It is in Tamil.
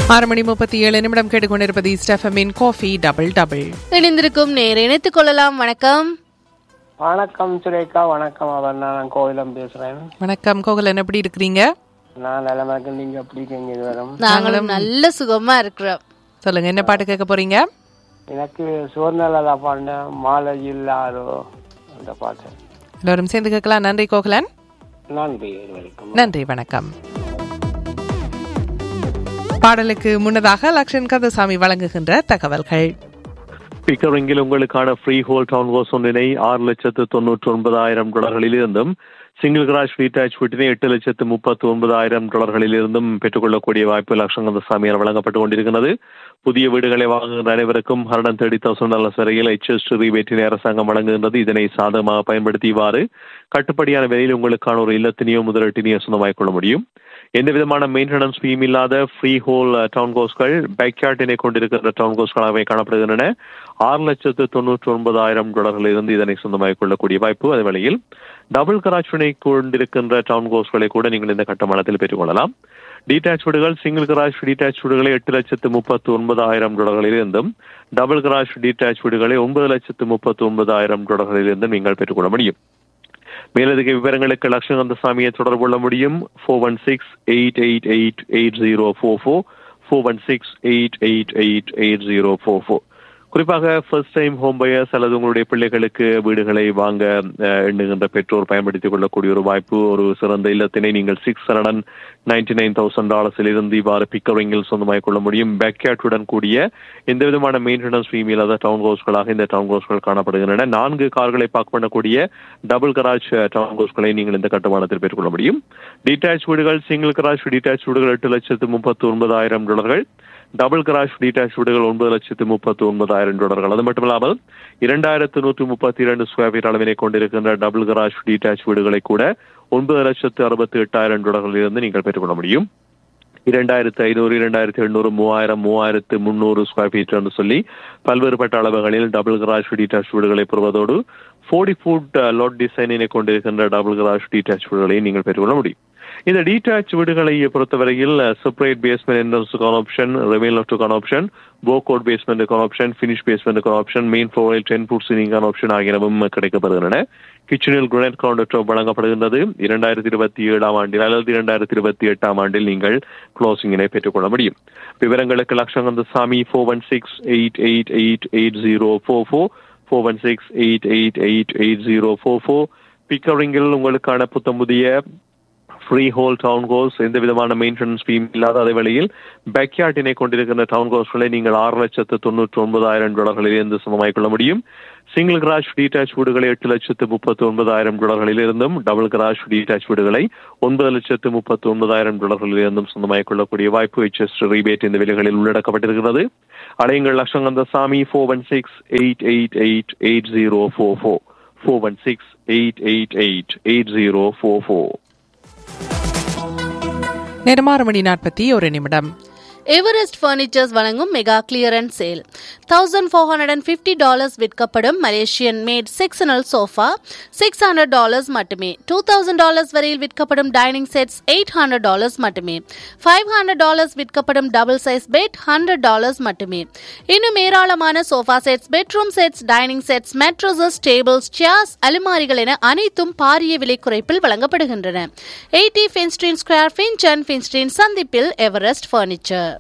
ஆறு மணி முப்பத்தி ஏழு நிமிடம் கேட்டுக்கொண்டிருப்பது ஸ்டெஃபமின் காஃபி டபுள் டபுள் இணைந்திருக்கும் நேர் இணைத்துக் கொள்ளலாம் வணக்கம் வணக்கம் சுரேகா வணக்கம் அவர் நான் கோவிலம் பேசுறேன் வணக்கம் கோகுலன் எப்படி இருக்கிறீங்க நான் நிலமக்கு நீங்க எப்படி இருக்கீங்க இது வரும் நாங்களும் நல்ல சுகமா இருக்கிறோம் சொல்லுங்க என்ன பாட்டு கேட்க போறீங்க எனக்கு சுவர்ணலதா பாடின மாலை இல்லாரோ அந்த பாட்டு எல்லோரும் சேர்ந்து கேட்கலாம் நன்றி கோகுலன் நன்றி வரைக்கும் நன்றி வணக்கம் பாடலுக்கு முன்னதாக லக்ஷன் கந்தசாமி வழங்குகின்ற தகவல்கள் பிக்கரிங்கில் உங்களுக்கான ஃப்ரீ ஹோல் டவுன் ஹோஸ் ஒன்றினை ஆறு லட்சத்து தொண்ணூற்றி ஒன்பதாயிரம் டாலர்களில் இருந்தும் சிங்கிள் கிராஷ் ரீடாச் வீட்டினை எட்டு லட்சத்து முப்பத்தி ஒன்பதாயிரம் டாலர்களில் இருந்தும் பெற்றுக்கொள்ளக்கூடிய வாய்ப்பு லட்சங்கந்த சாமியார் வழங்கப்பட்டு கொண்டிருக்கிறது புதிய வீடுகளை வாங்குகின்ற அனைவருக்கும் ஹண்ட்ரட் தேர்ட்டி தௌசண்ட் டாலர்ஸ் வரையில் ஹெச்எஸ் ரீபேட்டினை அரசாங்கம் வழங்குகின்றது இதனை சாதகமாக பயன்படுத்தி இவ்வாறு கட்டுப்படியான விலையில் உங்களுக்கான ஒரு இல்லத்தினையோ முதலீட்டினையோ சொந்தமாக்கிக் கொள்ள முடியும் எந்த விதமான மெயின்டெனன்ஸ் ஃபீம் இல்லாத ஃப்ரீ ஹோல் டவுன் கோஸ்கள் பேக்யார்டினை கொண்டிருக்கிற டவுன் கோஸ்களாகவே காணப்படுகின்றன ஆறு லட்சத்து தொண்ணூற்றி ஒன்பதாயிரம் டாலர்களில் இருந்து இதனை சொந்தமாக்கிக் கொள்ளக்கூடிய வாய்ப்பு அதே வேளையில் டபுள் கராச்சினை கொண்டிருக்கின்ற டவுன் கோஸ்களை கூட நீங்கள் இந்த கட்டுமானத்தில் பெற்றுக்கொள்ளலாம் டீடாச் வீடுகள் சிங்கிள் கராஜ் டீடாச் வீடுகளை எட்டு லட்சத்து முப்பத்தி ஒன்பதாயிரம் டாலர்களில் இருந்தும் டபுள் கராஜ் டீடாச் வீடுகளை ஒன்பது லட்சத்து முப்பத்தி ஒன்பதாயிரம் டாலர்களில் இருந்தும் நீங்கள் பெற்றுக்கொள்ள முடியும் மேலதிக விவரங்களுக்கு லட்சகந்த சாமியை தொடர்பு கொள்ள முடியும் four one six eight eight eight eight zero four four four one six eight eight eight eight zero four four குறிப்பாக ஃபர்ஸ்ட் டைம் ஹோம் பயர்ஸ் அல்லது உங்களுடைய பிள்ளைகளுக்கு வீடுகளை வாங்க அஹ், எண்ணுகின்ற பெற்றோர் பயன்படுத்திக் கொள்ளக்கூடிய ஒரு வாய்ப்பு ஒரு சிறந்த இல்லத்தினை நீங்கள் six hundred ninety nine thousand டாலர்ஸில் இருந்து இவ்வாறு பிக்கரிங்கில் சொந்தமாக்கிக் கொள்ள முடியும் பேக்யார்டுடன் கூடிய எந்த விதமான மெயின்டெனன்ஸ் ஃபீம் இல்லாத டவுன் ஹவுஸ்களாக இந்த டவுன் ஹவுஸ்கள் காணப்படுகின்றன நான்கு கார்களை பார்க் பண்ணக்கூடிய டபுள் கராஜ் டவுன் ஹவுஸ்களை நீங்கள் இந்த கட்டுமானத்தில் பெற்றுக்கொள்ள முடியும் டிட்டாச் வீடுகள் சிங்கிள் கராஜ் டிட்டாச் வீடுகள் எட்டு லட்சத்து முப்பத்தி ஒன்பதாயிரம் டாலர்கள் டபுள் கராஜ் டீடாச் வீடுகள் ஒன்பது லட்சத்து முப்பத்தி ஒன்பதாயிரம் டாலர்கள் அது மட்டுமில்லாமல் இரண்டாயிரத்து நூற்று முப்பத்தி இரண்டு ஸ்கொயர் ஃபீட் அளவினை கொண்டிருக்கின்ற டபுள் கராஜ் டீடாச் வீடுகளை கூட ஒன்பது லட்சத்து அறுபத்தி எட்டாயிரம் டாலர்களில் இருந்து நீங்கள் பெற்றுக்கொள்ள முடியும் இரண்டாயிரத்து ஐநூறு இரண்டாயிரத்து எண்ணூறு மூவாயிரம் மூவாயிரத்து முந்நூறு ஸ்கொயர் ஃபீட் என்று சொல்லி பல்வேறுபட்ட அளவுகளில் டபுள் கராஜ் டீடாச் வீடுகளை பெறுவதோடு ஃபோர்டி ஃபுட் லோட் டிசைனினை கொண்டிருக்கின்ற டபுள் கராஜ் டீடாச் வீடுகளை நீங்கள் பெற்றுக்கொள்ள முடியும் இந்த டீடாச் வீடுகளை பொறுத்தவரையில் செப்பரேட் பேஸ்மெண்ட் என்ட்ரன்ஸுக்கான ஆப்ஷன் ரிமைல் லெஃப்ட்டுக்கான ஆப்ஷன் போகோட் பேஸ்மெண்ட்டுக்கான ஆப்ஷன் ஃபினிஷ் பேஸ்மெண்ட்டுக்கான ஆப்ஷன் மெயின் ஃப்ளோரில் டென் ஃபுட் சீலிங்கான ஆப்ஷன் ஆகியனவும் கிடைக்கப்படுகின்றன கிச்சனில் குரனைட் கவுண்டர் டாப் வழங்கப்படுகின்றது இரண்டாயிரத்தி இருபத்தி ஏழாம் ஆண்டில் அல்லது இரண்டாயிரத்தி இருபத்தி எட்டாம் ஆண்டில் நீங்கள் க்ளோசிங்கினை பெற்றுக்கொள்ள முடியும் விவரங்களுக்கு லட்சங்கந்த Sami four one six eight eight eight eight zero four four four one six eight eight eight eight zero four four பிக்கரிங்கில் உங்களுக்கான புத்தம் புதிய ஃப்ரீ ஹோல் டவுன் கோஸ் எந்த விதமான மெயின்டெனன்ஸ் ஃபீம் இல்லாத அதே வேளையில் பேக்யார்டினை கொண்டிருக்கின்ற டவுன் கோஸ்களை நீங்கள் ஆறு லட்சத்து தொண்ணூற்றி ஒன்பதாயிரம் டாலர்களில் இருந்து சமமாக்கிக் கொள்ள முடியும் சிங்கிள் கிராஷ் டீடாச் வீடுகளை எட்டு லட்சத்து முப்பத்தி ஒன்பதாயிரம் டாலர்களில் இருந்தும் டபுள் கிராஷ் டீடாச் வீடுகளை ஒன்பது லட்சத்து முப்பத்தி ஒன்பதாயிரம் டாலர்களில் இருந்தும் சொந்தமாக்கிக் கொள்ளக்கூடிய வாய்ப்பு ஹெச்எஸ் ரீபேட் இந்த விலைகளில் உள்ளடக்கப்பட்டிருக்கிறது அடையுங்கள் லட்சங்கந்த Sami four one six eight eight eight eight zero four four four one six eight eight eight eight zero four four நேரம் ஆறு மணி நாற்பத்தி ஒரு நிமிடம் எவரெஸ்ட் பர்னிச்சர்ஸ் வழங்கும் mega clearance sale thousand four hundred and fifty dollars விற்கப்படும் Malaysian made sectional sofa six hundred dollars மட்டுமே டூ தௌசண்ட் டாலர்ஸ் வரையில் விற்கப்படும் dining sets eight hundred dollars மட்டுமே ஃபைவ் ஹண்ட்ரட் டாலர்ஸ் விற்கப்படும் double size bed hundred dollars மட்டுமே இன்னும் ஏராளமான sofa sets bedroom sets dining sets mattresses tables chairs அலுமாரிகள் என அனைத்தும் பாரிய விலை குறைப்பில் வழங்கப்படுகின்றன எயிட்டி ஃபின்ஸ்ட்ரீன் ஸ்கொயர் ஃபின்ச் அண்ட் ஃபின்ஸ்ட்ரீன் சந்திப்பில் எவரெஸ்ட் பர்னிச்சர்